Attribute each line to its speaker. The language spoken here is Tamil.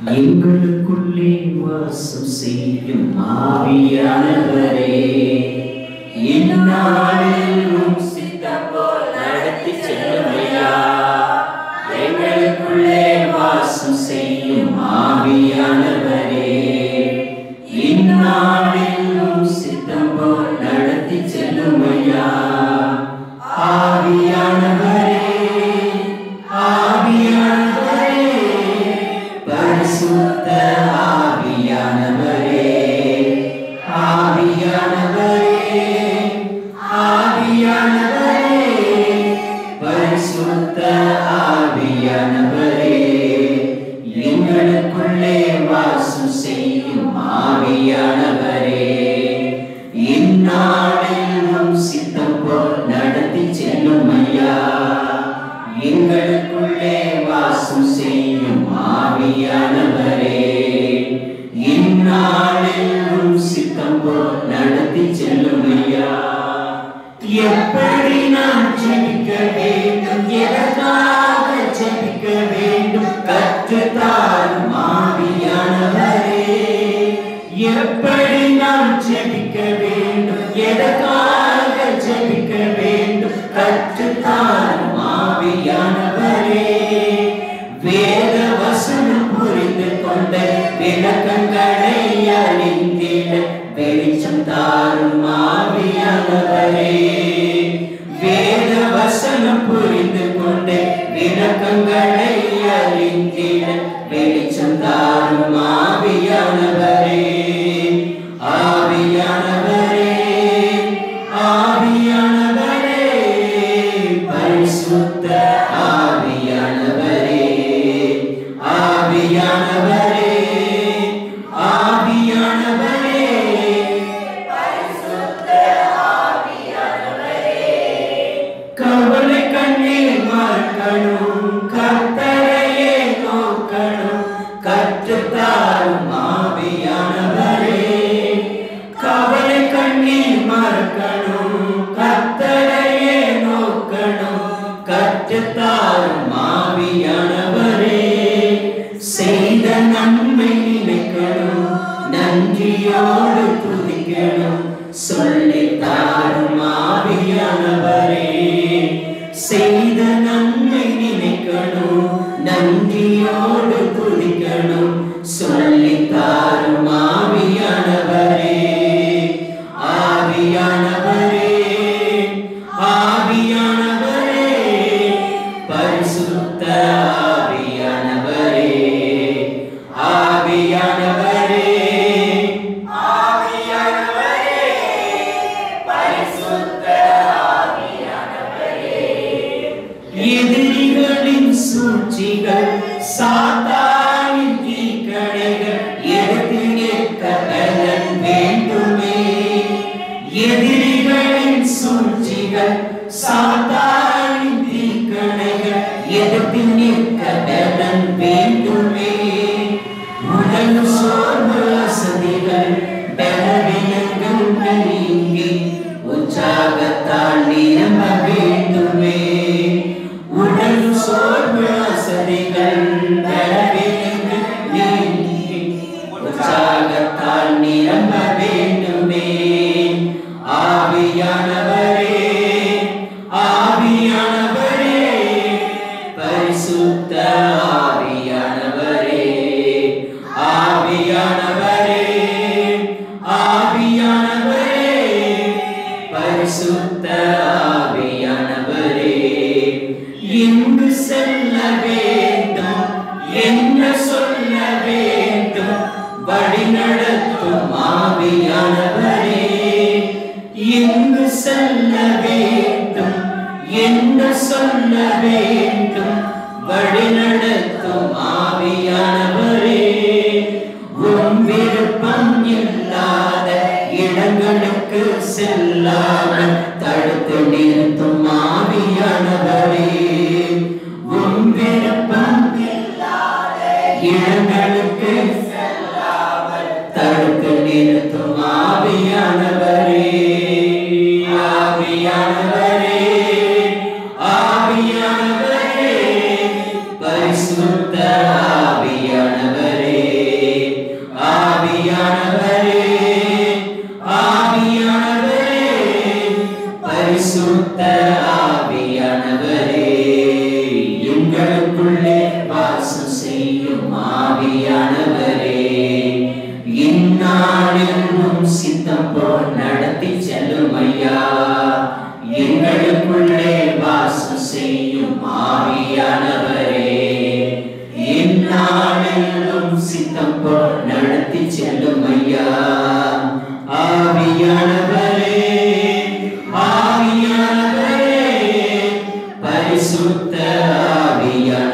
Speaker 1: எங்களுக்குள்ளே வாசம் செய்யும் ஆவியானவரே இந்நாளிலும் சித்தம் போல் நடத்தி செல்லுமையா எங்களுக்குள்ளே வாசம் செய்யும் ஆவியானவரே இந்நாளிலும் சித்தம் போல் நடத்தி செல்லுமையா ஆவியானவரே ஆவியானவரே பரிசுத்த ஆவியானவரே ஆவியானவரே ஆவியானவரே பரிசுத்த ஆவியானவரே எங்களுக்குள்ளே வாசம் செய்யும் ஆவியானவரே இந்நாளிலும் சித்தம் போல் நடத்தி செல்லும் ஐயா எங்களுக்குள்ளே வாசம் செய்யும் ஆவியானவரே இந்நாளிலும் சித்தம் போல் நடத்தி செல்லும் ஐயா எப்படி நான் ஜெபிக்க வேண்டும் எதற்காக ஜெபிக்க வேண்டும் கற்றுத்தாரும் ஆவியானவரே எப்படி நான் ஜெபிக்க வேண்டும் எதற்காக ஜெபிக்க வேண்டும் கற்றுத்தாரும் ஆவியானவரே வேத வசனம் புரிந்து கொண்ட விளக்கங்களை அறிந்திட வெளிச்சம் தாரும் ஆவியானவரே வேத வசனம் புரிந்து கொண்டு விளக்கங்களை அறிந்திட வெளிச்சம் தாரும் ஆவியானவரே ஆவியானவரே ஆவியானவரே பரிசுத்த ஆவியானவரே ஆவியானவரே ஆவியானவரே கவலை கண்ணீர் மறக்கணும் கர்த்தரையே நோக்கணும் கற்றுத்தாரும் ஆவியானவரே கவலை கண்ணீர் மறக்கணும் கர்த்தரையே நோக்கணும் கற்றுத்தாரும் ஆவியானவரே செய்த நன்மை நினைக்கணும் நன்றியோடு துதிக்கணும் சொல்லி தாரும் ஆவியானவரே செய்த நன்மை நினைக்கணும் நன்றியோடு துதிக்கணும் சொல்லி தாரும் ஆவியானவரே ஆவியானவரே ஆவியானவரே பரிசுத்த ஆவியானவரே ஆவியானவரே ஆவியானவரே பரிசுத்த எதிரிகளின் சூழ்ச்சிகள் சாத்தானின் தீக்கடைகள் எடுத்து நிற்க பலன் வேண்டுமே எதிரிகளின் சூழ்ச்சிகள் சாத்தானின் தீக்கடைகள் எடுத்து நிற்க பலன் வேண்டுமே உடல் சோர்வு அசதிகள் பலவீனங்கள் நீங்கி உற்சாகத்தால் நிரம்ப வேண்டுமே உடல் சோர்வு அசதிகள் பலவீனங்கள் நீங்கி உற்சாகத்தால் நிரம்ப வேண்டுமே ஆவியானவரே ஆவியானவரே பரிசுத்த ஆவியானவரே ஆவியானவரே ஆவியானவரே பரிசுத்த ஆவியானவரே எங்கு செல்ல வேண்டும் என்ன சொல்ல வேண்டும் வழிநடத்தும் ஆவியானவரே எங்கு செல்ல வேண்டும் என்ன சொல்ல வேண்டும் வழிநடத்தும் ஆவியானவரே உன் விருப்பம் இல்லாத இடங்களுக்கு செல்லாமல் தடுத்து நிறுத்தும் ஆவியானவரே உன் விருப்பம் இல்லாத இடங்களுக்கு செல்லாமல் தடுத்து நிறுத்தும் ஆவியானவரே ஆவியானவரே ஆவியானவரே பரிசுத்த ஆவியானவரே பரிசுத்த ஆவியான்